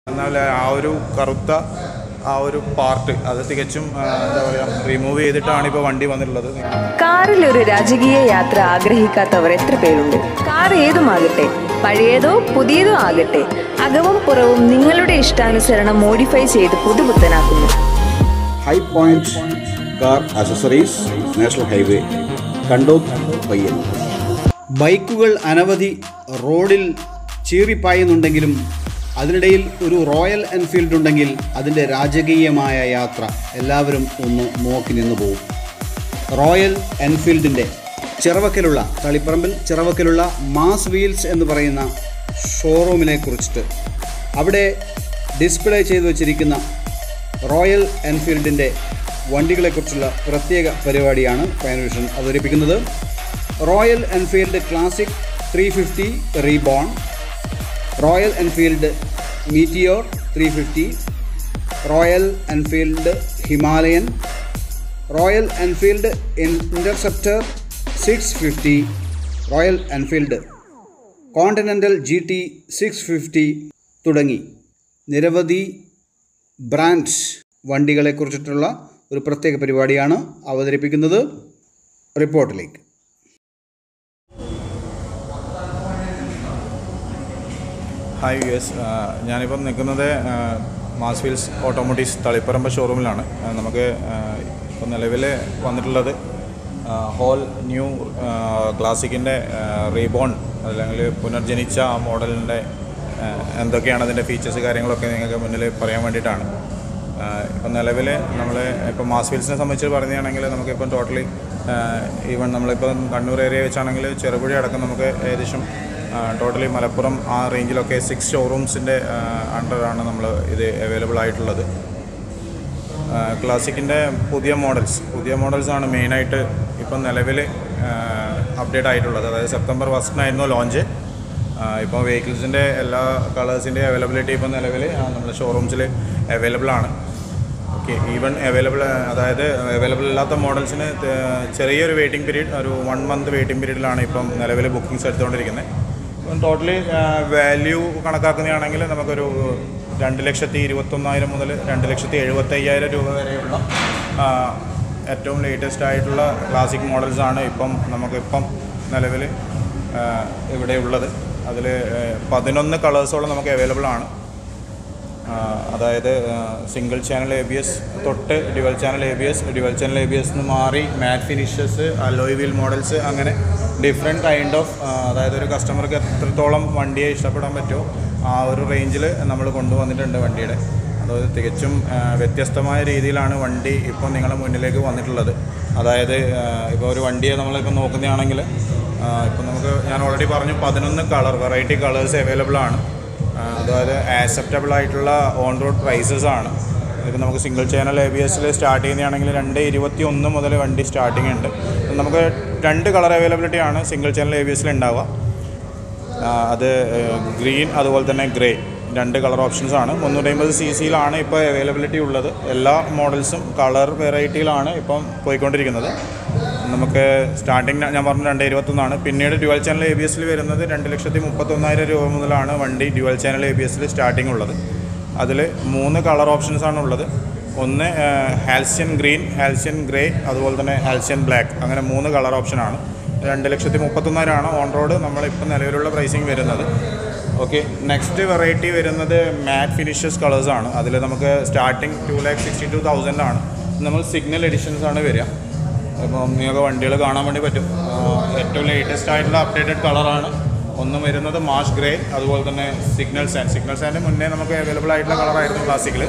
എന്നാൽ ആ ഒരു കറുത്ത ആ ഒരു പാർട്ട് അത് തികച്ചും ആ, എന്താ പറയുക റിമൂവ് ചെയ്തിട്ടാണ് ഇപ്പോൾ വണ്ടി വന്നിട്ടുള്ളത് കാറിൽ ഒരു രാജകീയ യാത്ര ആഗ്രഹിക്കാത്തവർ എത്ര പേരുണ്ട് കാർ ഏതുമാകട്ടെ പഴയതോ പുതിയതോ ആകട്ടെ അകവും പുറവും നിങ്ങളുടെ ഇഷ്ടാനുസരണം മോഡിഫൈ ചെയ്ത് പുതുപുത്തനാക്കുന്നു high point car accessories national highway Kandoth പയ്യൻ ബൈക്കുകൾ അനവധി റോഡിൽ ചീറിപ്പായുന്നുണ്ടെങ്കിലും അതിനിടയിൽ ഒരു റോയൽ എൻഫീൽഡ് ഉണ്ടെങ്കിൽ അതിൻ്റെ രാജകീയമായ യാത്ര എല്ലാവരും ഒന്ന് നോക്കി നിന്ന് പോകും റോയൽ എൻഫീൽഡിൻ്റെ ചിറവക്കലുള്ള തളിപ്പറമ്പിൽ ചിറവക്കലുള്ള മാസ് വീൽസ് എന്ന് പറയുന്ന ഷോറൂമിനെ കുറിച്ചിട്ട് അവിടെ ഡിസ്പ്ലേ ചെയ്തു വച്ചിരിക്കുന്ന റോയൽ എൻഫീൽഡിൻ്റെ വണ്ടികളെക്കുറിച്ചുള്ള പ്രത്യേക പരിപാടിയാണ് പയനവിഷൻ അവതരിപ്പിക്കുന്നത് royal Enfield classic three fifty reborn royal Enfield meteor three fifty royal Enfield Himalayan royal Enfield interceptor six fifty royal Enfield continental G T six fifty തുടങ്ങി നിരവധി ബ്രാൻഡ് വണ്ടികളെക്കുറിച്ചിട്ടുള്ള ഒരു പ്രത്യേക പരിപാടിയാണ് അവതരിപ്പിക്കുന്നത് റിപ്പോർട്ടിലേക്ക് ഹായ് യു എസ് ഞാനിപ്പം നിൽക്കുന്നത് മാസ് വീൽസ് ഓട്ടോമോട്ടീവ്സ് തളിപ്പറമ്പ് ഷോറൂമിലാണ് ആ, നമുക്ക് ഇപ്പം നിലവിൽ വന്നിട്ടുള്ളത് ഹോൾ ന്യൂ ക്ലാസിക്കിൻ്റെ റീബോൺ അല്ലെങ്കിൽ പുനർജനിച്ച ആ മോഡലിൻ്റെ എന്തൊക്കെയാണ് അതിൻ്റെ ഫീച്ചേഴ്സ് കാര്യങ്ങളൊക്കെ നിങ്ങൾക്ക് മുന്നിൽ പറയാൻ വേണ്ടിയിട്ടാണ് ഇപ്പം നിലവിൽ നമ്മൾ ഇപ്പോൾ മാസ് വീൽസിനെ സംബന്ധിച്ച് പറയുകയാണെങ്കിൽ നമുക്കിപ്പം ടോട്ടലി ഈവൻ നമ്മളിപ്പം കണ്ണൂർ ഏരിയ വെച്ചാണെങ്കിൽ ചെറുപുഴ അടക്കം നമുക്ക് ഏകദേശം ടോട്ടലി മലപ്പുറം ആ റേഞ്ചിലൊക്കെ സിക്സ് ഷോറൂംസിൻ്റെ അണ്ടറാണ് നമ്മൾ ഇത് അവൈലബിൾ ആയിട്ടുള്ളത് ക്ലാസിക്കിൻ്റെ പുതിയ മോഡൽസ് പുതിയ മോഡൽസാണ് മെയിനായിട്ട് ഇപ്പം നിലവിൽ അപ്ഡേറ്റ് ആയിട്ടുള്ളത് അതായത് സെപ്റ്റംബർ ഫസ്റ്റിനായിരുന്നു ലോഞ്ച് ഇപ്പോൾ വെഹിക്കിൾസിൻ്റെ എല്ലാ കളേഴ്സിൻ്റെ അവൈലബിലിറ്റി ഇപ്പം നിലവിൽ നമ്മുടെ ഷോറൂംസിൽ അവൈലബിൾ ആണ് ഓക്കെ ഈവൻ അവൈലബിൾ അതായത് അവൈലബിൾ അല്ലാത്ത മോഡൽസിന് ചെറിയൊരു വെയിറ്റിംഗ് പീരീഡ് ഒരു വൺ മന്ത് വെയിറ്റിംഗ് പീരീഡിലാണ് ഇപ്പം നിലവിൽ ബുക്കിംഗ്സ് എടുത്തുകൊണ്ടിരിക്കുന്നത് ഇപ്പം ടോട്ടലി വാല്യൂ കണക്കാക്കുകയാണെങ്കിൽ നമുക്കൊരു രണ്ട് ലക്ഷത്തി ഇരുപത്തൊന്നായിരം മുതൽ രണ്ട് ലക്ഷത്തി എഴുപത്തയ്യായിരം രൂപ വരെയുള്ള ആ, ഏറ്റവും ലേറ്റസ്റ്റ് ആയിട്ടുള്ള ക്ലാസിക് മോഡൽസാണ് ഇപ്പം നമുക്കിപ്പം നിലവിൽ ഇവിടെ ഉള്ളത് അതിൽ പതിനൊന്ന് കളേഴ്സോളം നമുക്ക് അവൈലബിൾ ആണ് ആ, അതായത് single channel A B S തൊട്ട് dual channel A B S dual channel A B S എന്ന് മാറി matte finishes alloy wheel models അങ്ങനെ ഡിഫറെൻറ്റ് കൈൻഡ് ഓഫ് അതായത് ഒരു കസ്റ്റമർക്ക് എത്രത്തോളം വണ്ടിയെ ഇഷ്ടപ്പെടാൻ പറ്റുമോ ആ ഒരു റേഞ്ചിൽ നമ്മൾ കൊണ്ടുവന്നിട്ടുണ്ട് വണ്ടിയുടെ അതായത് തികച്ചും ആ, വ്യത്യസ്തമായ രീതിയിലാണ് വണ്ടി ഇപ്പോൾ നിങ്ങളുടെ മുന്നിലേക്ക് വന്നിട്ടുള്ളത് അതായത് ഇപ്പോൾ ഒരു വണ്ടിയെ നമ്മളിപ്പോൾ നോക്കുന്നതാണെങ്കിൽ ഇപ്പം നമുക്ക് ഞാൻ ഓൾറെഡി പറഞ്ഞു പതിനൊന്ന് കളർ വെറൈറ്റി കളേഴ്സ് അവൈലബിൾ ആണ് ആ, അതായത് ആക്സെപ്റ്റബിൾ ആയിട്ടുള്ള ഓൺ റോഡ് പ്രൈസസ് ആണ് ഇപ്പം നമുക്ക് സിംഗിൾ ചാനൽ എ ബി എസിൽ സ്റ്റാർട്ട് ചെയ്യുന്നതാണെങ്കിൽ രണ്ട് ഇരുപത്തി ഒന്ന് മുതൽ വണ്ടി സ്റ്റാർട്ടിംഗ് ഉണ്ട് അപ്പം നമുക്ക് രണ്ട് കളർ അവൈലബിലിറ്റി ആണ് സിംഗിൾ ചാനൽ എ ബി എസിൽ ഉണ്ടാവുക ആ, അത് ഗ്രീൻ അതുപോലെ തന്നെ ഗ്രേ രണ്ട് കളർ ഓപ്ഷൻസ് ആണ് മുന്നൂറ്റമ്പത് സി സിയിലാണ് ഇപ്പോൾ അവൈലബിലിറ്റി ഉള്ളത് എല്ലാ മോഡൽസും കളർ വെറൈറ്റിയിലാണ് ഇപ്പം പോയിക്കൊണ്ടിരിക്കുന്നത് നമുക്ക് സ്റ്റാർട്ടിങ് ഞാൻ പറഞ്ഞു രണ്ട് ഇരുപത്തൊന്നാണ് പിന്നീട് ഡ്യുവൽ ചാനൽ എ ബി എസിൽ വരുന്നത് രണ്ട് ലക്ഷത്തി മുപ്പത്തൊന്നായിരം രൂപ മുതലാണ് വണ്ടി ഡ്യുവൽ ചാനൽ എ ബി എസിൽ സ്റ്റാർട്ടിംഗ് ഉള്ളത് അതിൽ മൂന്ന് കളർ ഓപ്ഷൻസ് ആണ് ഉള്ളത് ഒന്ന് ഹാൽസ്യൻ ഗ്രീൻ ഹാൽസ്യൻ ഗ്രേ അതുപോലെ തന്നെ ഹാൽസ്യൻ ബ്ലാക്ക് അങ്ങനെ മൂന്ന് കളർ ഓപ്ഷനാണ് രണ്ട് ലക്ഷത്തി മുപ്പത്തൊന്നായിരമാണ് ഓൺ റോഡ് നമ്മളിപ്പോൾ നിലവിലുള്ള പ്രൈസിങ് വരുന്നത് ഓക്കെ നെക്സ്റ്റ് വെറൈറ്റി വരുന്നത് മാറ്റ് ഫിനിഷസ് കളേഴ്സാണ് അതിൽ നമുക്ക് starting two lakh sixty two thousand ആണ് നമ്മൾ സിഗ്നൽ എഡിഷൻസ് ആണ് വരിക അപ്പം നിങ്ങൾക്ക് വണ്ടികൾ കാണാൻ വേണ്ടി പറ്റും ആ, ഏറ്റവും ലേറ്റസ്റ്റ് ആയിട്ടുള്ള അപ്ഡേറ്റഡ് കളറാണ് ഒന്ന് വരുന്നത് മാഷ് ഗ്രേ അതുപോലെ തന്നെ സിഗ്നൽ സാൻഡ് സിഗ്നൽ സാൻഡ് മുന്നേ നമുക്ക് അവൈലബിൾ ആയിട്ടുള്ള കളറായിരുന്നു ക്ലാസിക്കിൽ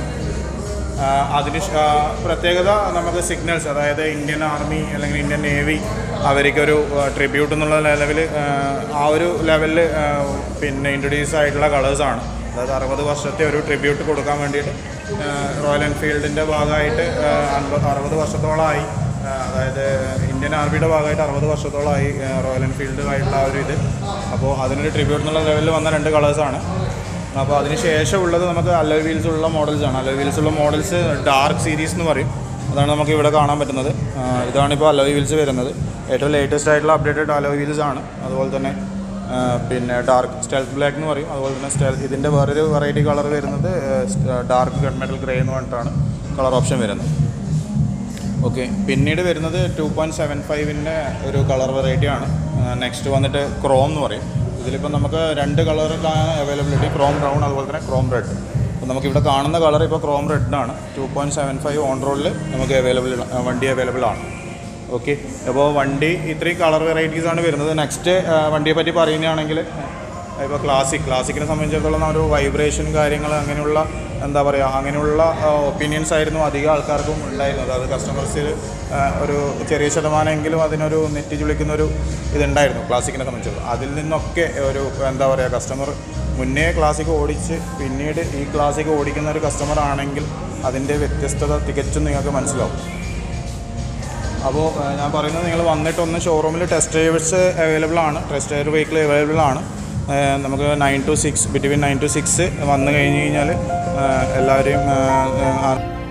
അതിന് ശ- ആ, പ്രത്യേകത നമുക്ക് സിഗ്നൽസ് അതായത് ഇന്ത്യൻ ആർമി അല്ലെങ്കിൽ ഇന്ത്യൻ നേവി അവർക്കൊരു ട്രിബ്യൂട്ട് എന്നുള്ള ലെവലിൽ ആ ഒരു ലെവലിൽ പിന്നെ ഇൻട്രൊഡ്യൂസ് ആയിട്ടുള്ള കളേഴ്സാണ് അതായത് അറുപത് വർഷത്തെ ഒരു ട്രിബ്യൂട്ട് കൊടുക്കാൻ വേണ്ടിയിട്ട് ആ, റോയൽ എൻഫീൽഡിൻ്റെ ഭാഗമായിട്ട് ആ, അൻപത് അറുപത് വർഷത്തോളമായി ആ, അതായത് ഇന്ത്യൻ ആർമിയുടെ ഭാഗമായിട്ട് അറുപത് വർഷത്തോളമായി ആ, റോയൽ എൻഫീൽഡുമായിട്ടുള്ള ആ ഒരു ഇത് അപ്പോൾ അതിനൊരു ട്രിബ്യൂട്ട് എന്നുള്ള ലെവലിൽ വന്ന രണ്ട് കളേഴ്സാണ് അപ്പോൾ അതിന് ശേഷമുള്ളത് നമുക്ക് അലോയ് വീൽസ് ഉള്ള മോഡൽസ് ആണ് അലോയ് വീൽസ് ഉള്ള മോഡൽസ് ഡാർക്ക് സീരീസ് എന്ന് പറയും അതാണ് നമുക്ക് ഇവിടെ കാണാൻ പറ്റുന്നത് ആ, ഇതാണിപ്പോൾ അലോയ് വീൽസ് വരുന്നത് ഏറ്റവും ലേറ്റസ്റ്റ് ആയിട്ടുള്ള അപ്ഡേറ്റഡ് അലോയ് വീൽസ് ആണ് അതുപോലെ തന്നെ ആ, പിന്നെ ഡാർക്ക് സ്റ്റെൽത്ത് ബ്ലാക്ക് എന്ന് പറയും അതുപോലെ തന്നെ സ്റ്റെൽ ഇതിൻ്റെ വേറൊരു വെറൈറ്റി കളർ വരുന്നത് ഡാർക്ക് ഗൺ മെറ്റൽ ഗ്രേ എന്ന് പറഞ്ഞിട്ടാണ് കളർ ഓപ്ഷൻ വരുന്നത് ഓക്കെ പിന്നീട് വരുന്നത് ടു പോയിൻറ്റ് സെവൻ ഫൈവിൻ്റെ ഒരു കളർ വെറൈറ്റി ആണ് നെക്സ്റ്റ് വന്നിട്ട് ക്രോം എന്ന് പറയും ഇതിലിപ്പോൾ നമുക്ക് രണ്ട് കളറിലാണ് അവൈലബിലിറ്റി ക്രോം ബ്രൗൺ അതുപോലെ തന്നെ ക്രോം റെഡ് അപ്പോൾ നമുക്കിവിടെ കാണുന്ന കളർ ഇപ്പോൾ ക്രോം റെഡ് ആണ് two point seven five on റോഡിൽ നമുക്ക് അവൈലബിൾ വണ്ടി അവൈലബിൾ ആണ് ഓക്കെ അപ്പോൾ വണ്ടി ഇത്രയും കളർ വെറൈറ്റീസ് ആണ് വരുന്നത് നെക്സ്റ്റ് വണ്ടിയെ പറ്റി പറയുകയാണെങ്കിൽ ഇപ്പോൾ ക്ലാസിക് ക്ലാസിക്കിനെ സംബന്ധിച്ചിടത്തോളം ഒരു വൈബ്രേഷൻ കാര്യങ്ങൾ അങ്ങനെയുള്ള എന്താ പറയുക അങ്ങനെയുള്ള ഒപ്പീനിയൻസ് ആയിരുന്നു അധികം ആൾക്കാർക്കും ഉണ്ടായിരുന്നത് അത് കസ്റ്റമേഴ്സിൽ ഒരു ചെറിയ ശതമാനമെങ്കിലും അതിനൊരു നെറ്റി ചുളിക്കുന്ന ഒരു ഇതുണ്ടായിരുന്നു ക്ലാസിക്കിനെ സംബന്ധിച്ചിടത്തോളം അതിൽ നിന്നൊക്കെ ഒരു എന്താ പറയുക കസ്റ്റമർ മുന്നേ ക്ലാസിക് ഓടിച്ച് പിന്നീട് ഈ ക്ലാസിക് ഓടിക്കുന്ന ഒരു കസ്റ്റമർ ആണെങ്കിൽ അതിൻ്റെ വ്യത്യസ്തത തികച്ചും നിങ്ങൾക്ക് മനസ്സിലാവും അപ്പോൾ ഏഹ്, ഞാൻ പറയുന്നത് നിങ്ങൾ വന്നിട്ടൊന്ന് ഷോറൂമിൽ ടെസ്റ്റ് ഡ്രൈവേഴ്സ് അവൈലബിൾ ആണ് ടെസ്റ്റ് ഡ്രൈവർ വെഹിക്കിൾ അവൈലബിൾ ആണ് ഏഹ്, നമുക്ക് nine to six between nine to six വന്നു കഴിഞ്ഞ് കഴിഞ്ഞാൽ എല്ലാവരെയും ഏഹ്, ആ-